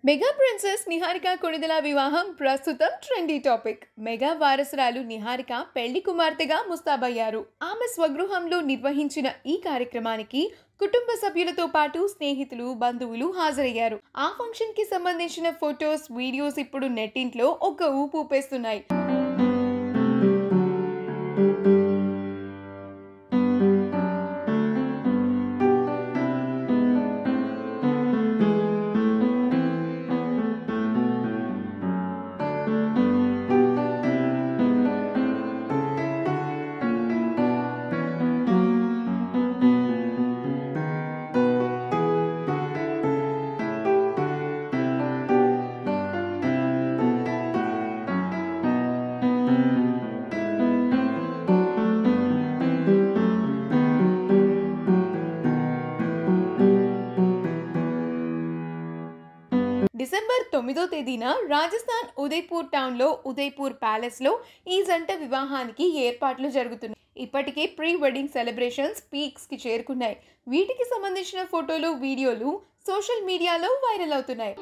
mega princess Niharika Konidela వివాహం ప్రస్తుతం trendy topic mega వారసురాలు నిహారిక పెళ్లి కుమార్తెగా ముస్తాబయ్యారు ఆమె స్వగృహంలో నిర్వహించిన ఈ కార్యక్రమానికి కుటుంబ సభ్యులతో పాటు స్నేహితులు బంధువులు హాజరయ్యారు ఆ ఫంక్షన్ కి సంబంధించిన ఫొటోస్ వీడియోస్ ఇప్పుడు నెట్టింట్లో ఒక ఊపు ఊపేస్తున్నాయి డిసెంబర్ తొమ్మిదో తేదీన రాజస్థాన్ ఉదయ్పూర్ టౌన్లో ఉదయ్పూర్ ప్యాలెస్లో ఈ జంట వివాహానికి ఏర్పాట్లు జరుగుతున్నాయి ఇప్పటికే ప్రీ వెడ్డింగ్ సెలబ్రేషన్స్ పీక్స్కి చేరుకున్నాయి వీటికి సంబంధించిన ఫోటోలు వీడియోలు సోషల్ మీడియాలో వైరల్ అవుతున్నాయి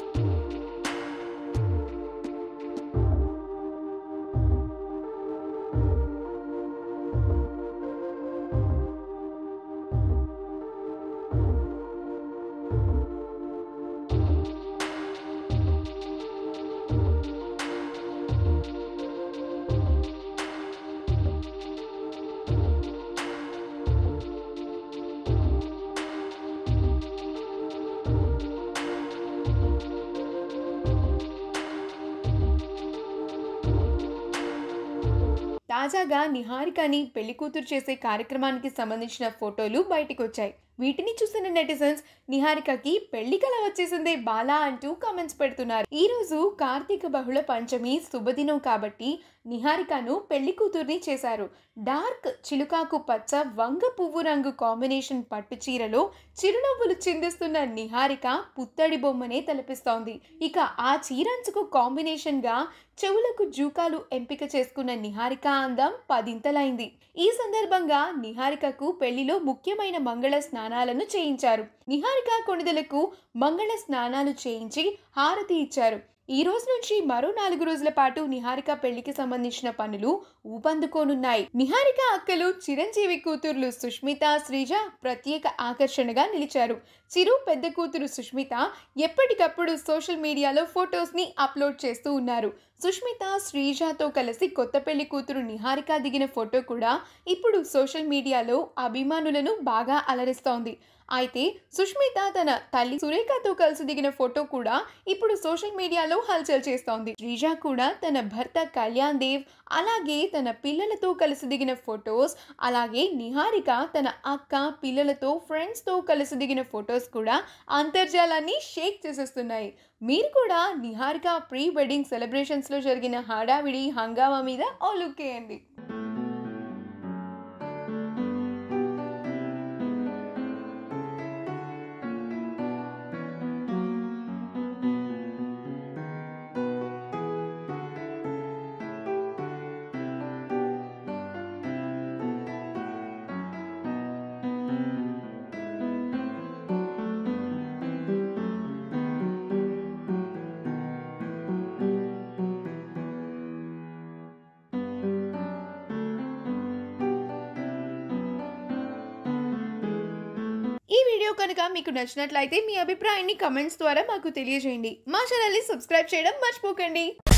తాజాగా నిహారికని పెళ్లి కూతురు చేసే కార్యక్రమానికి సంబంధించిన ఫోటోలు బయటకు వచ్చాయి వీటిని చూసిన నెటిజన్స్ నిహారికకి పెళ్లి కల వచ్చేసిందే బాలా అంటూ కామెంట్స్ పెడుతున్నారు ఈ రోజు కార్తీక బహుళ పంచమి శుభదినం కాబట్టి నిహారికను పెళ్లి కూతుర్ని చేశారు డార్క్ చిలుకాకు పచ్చ వంగ పువ్వు రంగు కాంబినేషన్ పట్టు చీరలో చిరునవ్వులు చిందిస్తున్న నిహారిక పుత్తడి బొమ్మనే తలపిస్తోంది ఇక ఆ చీరంచుకు కాంబినేషన్ గా చెవులకు జూకాలు ఎంపిక చేసుకున్న నిహారిక అందం పదింతలైంది ఈ సందర్భంగా నిహారికకు పెళ్లిలో ముఖ్యమైన మంగళ స్నానాలను చేయించారు నిహారిక కొణిదలకు మంగళ స్నానాలు చేయించి హారతి ఇచ్చారు ఈ రోజు నుంచి మరో నాలుగు రోజుల పాటు నిహారిక పెళ్లికి సంబంధించిన పనులు ఊపందుకోనున్నాయి నిహారిక అక్కలు చిరంజీవి కూతుర్లు సుష్మిత శ్రీజ ప్రత్యేక ఆకర్షణగా నిలిచారు చిరు పెద్ద కూతురు సుష్మిత ఎప్పటికప్పుడు సోషల్ మీడియాలో ఫొటోస్ ని అప్లోడ్ చేస్తూ ఉన్నారు సుష్మిత శ్రీజాతో కలిసి కొత్త పెళ్లి కూతురు నిహారిక దిగిన ఫోటో కూడా ఇప్పుడు సోషల్ మీడియాలో అభిమానులను బాగా అలరిస్తోంది అయితే సుష్మిత తన తల్లి సురేఖతో కలిసి దిగిన ఫోటో కూడా ఇప్పుడు సోషల్ మీడియాలో హల్చల్ చేస్తోంది శ్రీజ కూడా తన భర్త కళ్యాణ్ దేవ్ అలాగే తన పిల్లలతో కలిసి దిగిన ఫొటోస్ అలాగే నిహారిక తన అక్క పిల్లలతో ఫ్రెండ్స్తో కలిసి దిగిన ఫొటోస్ కూడా అంతర్జాలాన్ని షేక్ చేసేస్తున్నాయి మీరు కూడా నిహారిక ప్రీ వెడ్డింగ్ సెలబ్రేషన్స్లో జరిగిన హడావిడి హంగామా మీద ఓ లుక్ వేయండి ఈ వీడియో కనుక మీకు నచ్చినట్లయితే మీ అభిప్రాయాన్ని కమెంట్స్ ద్వారా మాకు తెలియజేయండి మా ఛానల్ని సబ్స్క్రైబ్ చేయడం మర్చిపోకండి